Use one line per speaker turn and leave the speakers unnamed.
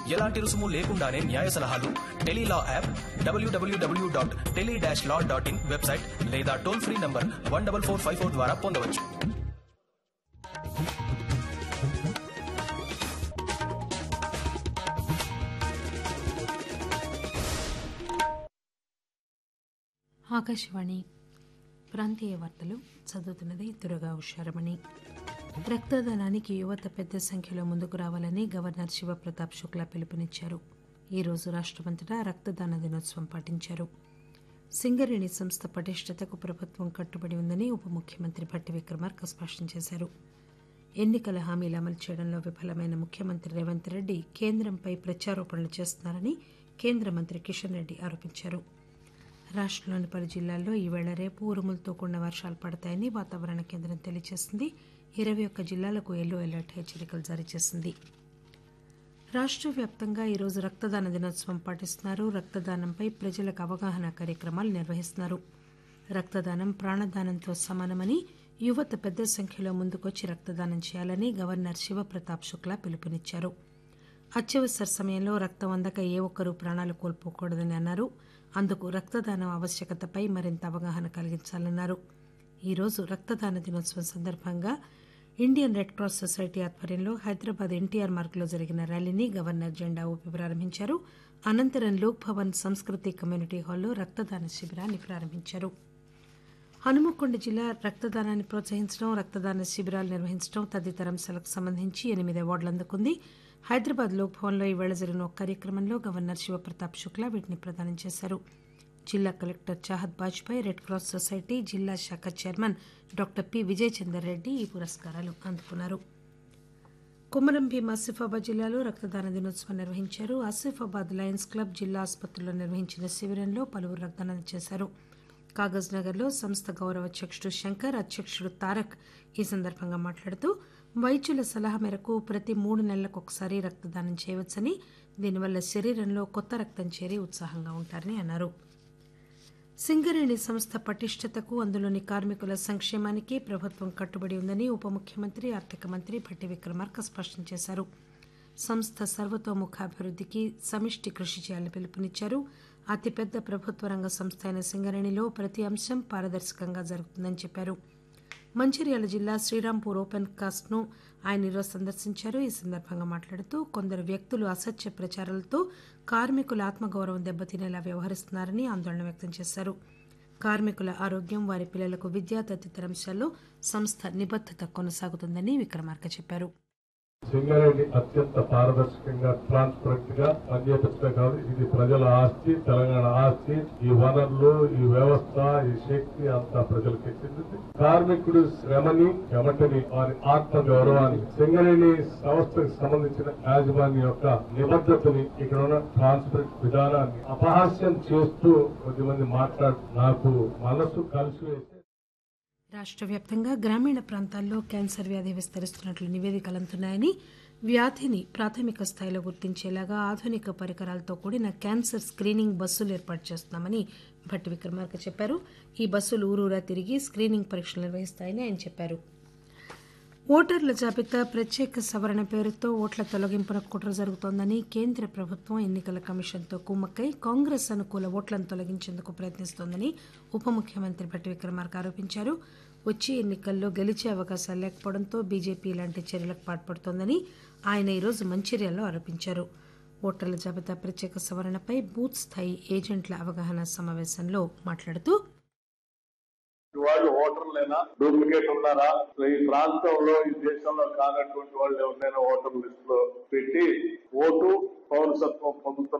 ఎలాంటి రుసుము లేకుండానే న్యాయ సలహాలు tele law app WWW dot tele dash law dot in website లేదా toll free number one double four five four ద్వారా పొందవచ్చు
ఆకాశవాణి ప్రాంతీయ వార్తలు చదువుతున్నది దురగా ఉషారమణి రక్తదానానికి యువత పెద్ద సంఖ్యలో ముందుకు రావాలని గవర్నర్ శివప్రతాప్ శుక్లా పిలుపునిచ్చారు ఈ రోజు రాష్టమంతటా రక్తదాన దినోత్సవం పాటించారు సింగరేణి సంస్థ పటిష్టతకు ప్రభుత్వం కట్టుబడి ఉందని ఉప ముఖ్యమంత్రి భట్టి విక్రమార్క స్పష్టం చేశారు ఎన్నికల హామీలు అమలు చేయడంలో విఫలమైన ముఖ్యమంత్రి రేవంత్ రెడ్డి కేంద్రంపై ప్రచారోపణలు చేస్తున్నారని కేంద్ర మంత్రి కిషన్ రెడ్డి ఆరోపించారు రాష్టంలోని పలు జిల్లాల్లో ఈవేళ రేపు ఉరుములతో కూడిన వర్షాలు పడతాయని వాతావరణ కేంద్రం తెలియజేసింది ఇరవై ఒక్క జిల్లాలకు ఎల్లో అలర్ట్ హెచ్చరికలు జారీ చేసింది రాష్ట్ర వ్యాప్తంగా ఈరోజు రక్తదాన దినోత్సవం పాటిస్తున్నారు రక్తదానంపై ప్రజలకు అవగాహన కార్యక్రమాలు నిర్వహిస్తున్నారు రక్తదానం ప్రాణదానంతో సమానమని యువత పెద్ద సంఖ్యలో ముందుకొచ్చి రక్తదానం చేయాలని గవర్నర్ శివప్రతాప్ శుక్లా పిలుపునిచ్చారు అత్యవసర సమయంలో రక్తం అందక ఏ ఒక్కరూ ప్రాణాలు కోల్పోకూడదని అన్నారు అందుకు రక్తదానం ఆవశ్యకతపై మరింత అవగాహన కలిగించాలన్నారు ఈరోజు రక్తదాన దినోత్సవం సందర్భంగా ఇండియన్ రెడ్ క్రాస్ సొసైటీ ఆధ్వర్యంలో హైదరాబాద్ ఎన్టీఆర్ మార్గ్లో జరిగిన ర్యాలీని గవర్నర్ జెండా ఊపి ప్రారంభించారు అనంతరం లోక్ భవన్ సంస్కృతి కమ్యూనిటీ హాల్లో రక్తదాన శిబిరాన్ని ప్రారంభించారు హనుమకొండ జిల్లా రక్తదానాన్ని ప్రోత్సహించడం రక్తదాన శిబిరాలు నిర్వహించడం తదితర అంశాలకు సంబంధించి ఎనిమిది అవార్డులు అందుకుంది హైదరాబాద్ లోక్ భవన్లో ఈవేళ జరిగిన ఒక కార్యక్రమంలో గవర్నర్ శివప్రతాప్ శుక్లా వీటిని ప్రదానం చేశారు జిల్లా collector Chahat Bajpai red cross society జిల్లా శాఖ chairman doctor P Vijay Chander Reddy ఈ పురస్కారాలు అందుకున్నారు కుమరం భీం ఆసిఫాబాద్ జిల్లాలో రక్తదాన దినోత్సవం నిర్వహించారు ఆసిఫాబాద్ లయన్స్ క్లబ్ జిల్లా ఆసుపత్రిలో నిర్వహించిన శిబిరంలో పలువురు రక్తదానం చేశారు కాగజ్ నగర్లో సంస్థ గౌరవ అధ్యక్షుడు శంకర్ అధ్యక్షుడు తారక్ ఈ సందర్భంగా మాట్లాడుతూ వైద్యుల సలహా మేరకు ప్రతి మూడు నెలలకు ఒకసారి రక్తదానం చేయవచ్చని దీనివల్ల శరీరంలో కొత్త రక్తం చేరి ఉత్సాహంగా ఉంటారని అన్నారు సింగరేణి సంస్థ పటిష్టతకు అందులోని కార్మికుల సంక్షేమానికి ప్రభుత్వం కట్టుబడి ఉందని ఉప ముఖ్యమంత్రి ఆర్థిక మంత్రి భట్టి విక్రమార్క స్పష్టం చేశారు సంస్థ సర్వతోముఖాభివృద్ధికి సమిష్టి కృషి చేయాలని పిలుపునిచ్చారు అతిపెద్ద ప్రభుత్వ రంగ సంస్థ అయిన సింగరేణిలో ప్రతి అంశం పారదర్శకంగా జరుగుతుందని చెప్పారు మంచిర్యాల జిల్లా శ్రీరాంపూర్ ఓపెన్ కాస్ట్ ను ఆయన ఈరోజు సందర్శించారు ఈ సందర్భంగా మాట్లాడుతూ కొందరు వ్యక్తులు అసత్య ప్రచారాలతో కార్మికుల ఆత్మగౌరవం దెబ్బతినేలా వ్యవహరిస్తున్నారని ఆందోళన వ్యక్తం చేశారు కార్మికుల ఆరోగ్యం వారి పిల్లలకు విద్య తదితర అంశాల్లో సంస్థ నిబద్దత కొనసాగుతుందని విక్రమార్క చెప్పారు
సింగరేణి అత్యంత పారదర్శకంగా ట్రాన్స్పరెంట్ గా పనిచేపించడం కాదు ఇది ప్రజల ఆస్తి తెలంగాణ ఆస్తి ఈ వనరులు ఈ వ్యవస్థ ఈ శక్తి అంతా ప్రజలకు చెందింది కార్మికుడు శ్రమని చెమటని వారి ఆత్మ గౌరవాన్ని సింగరేణి సంస్థకు సంబంధించిన యాజమాన్యం యొక్క నిబద్ధతని ఇక్కడ ఉన్న ట్రాన్స్పరెంట్ విధానాన్ని అపహాస్యం చేస్తూ కొద్దిమంది మాట్లాడు నాకు మనసు కలిసి వేసి
రాష్ట్ర వ్యాప్తంగా గ్రామీణ ప్రాంతాల్లో క్యాన్సర్ వ్యాధి విస్తరిస్తున్నట్లు నివేదికలు అందుతున్నాయని వ్యాధిని ప్రాథమిక స్థాయిలో గుర్తించేలాగా ఆధునిక పరికరాలతో కూడిన క్యాన్సర్ స్క్రీనింగ్ బస్సులు ఏర్పాటు చేస్తున్నామని భట్టి విక్రమార్క చెప్పారు ఈ బస్సులు ఊరూరా తిరిగి స్క్రీనింగ్ పరీక్షలు నిర్వహిస్తాయని ఆయన చెప్పారు ఓటర్ల జాబితా ప్రత్యేక సవరణ పేరుతో ఓట్ల తొలగింపున కుట్ర జరుగుతోందని కేంద్ర ప్రభుత్వం ఎన్నికల కమిషన్తో కుమ్మక్కై కాంగ్రెస్ అనుకూల ఓట్లను తొలగించేందుకు ప్రయత్నిస్తోందని ఉప ముఖ్యమంత్రి భట్టి విక్రమార్క ఆరోపించారు వచ్చే ఎన్నికల్లో గెలిచే అవకాశాలు లేకపోవడంతో బీజేపీ ఇలాంటి చర్యలకు పాల్పడుతోందని ఆయన ఈరోజు మంచిర్యాలలో ఆరోపించారు ఓటర్ల జాబితా ప్రత్యేక సవరణపై బూత్ స్థాయి ఏజెంట్ల అవగాహన సమావేశంలో మాట్లాడుతూ
వాళ్ళు ఓటర్లైనా డూప్లికేట్ ఉన్నారా ఈ ప్రాంతంలో ఈ దేశంలో కానటువంటి వాళ్ళు ఎవరినైనా ఓటర్ లిస్ట్ లో పెట్టి ఓటు పౌరసత్వం పొందుతున్న